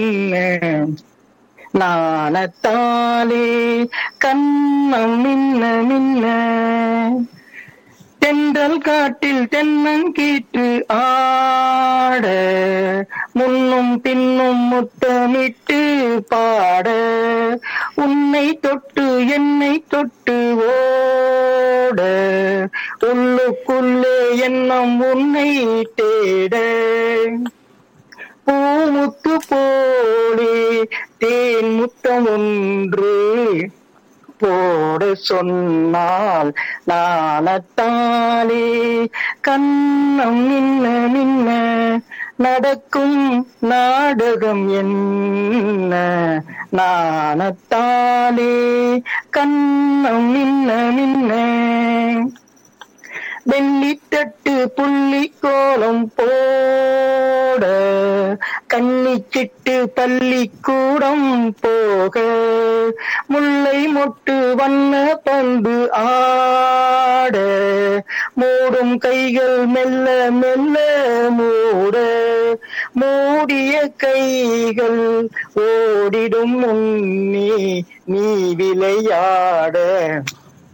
நாணத்தாலே கண்ணம் மின்ன மின்ன தென்றல் காட்டில் தென்னங்கீற்று ஆட முன்னும் பின்னும் முத்தமிட்டு பாட உன்னை தொட்டு என்னை தொட்டு ஓட உள்ளுக்குள்ளே எண்ணம் உன்னை தேட பூமுத்து போலே தேன் முத்தம் ஒன்று போட சொன்னால் நாணத்தாலே கண்ணம் நின்ன நின்ன நடக்கும் நாடகம் என்ன நாணத்தாலே கண்ணம் நின்ன நின்ன வெள்ளித்தட்டு புள்ளி கோலம் போட கன்னிச்சிட்டு பள்ளிக்கூடம் போக முல்லை மொட்டு வண்ண பந்து ஆட மூடும் கைகள் மெல்ல மெல்ல மூட மூடிய கைகள் ஓடிடும் முன்னே நீ விளையாட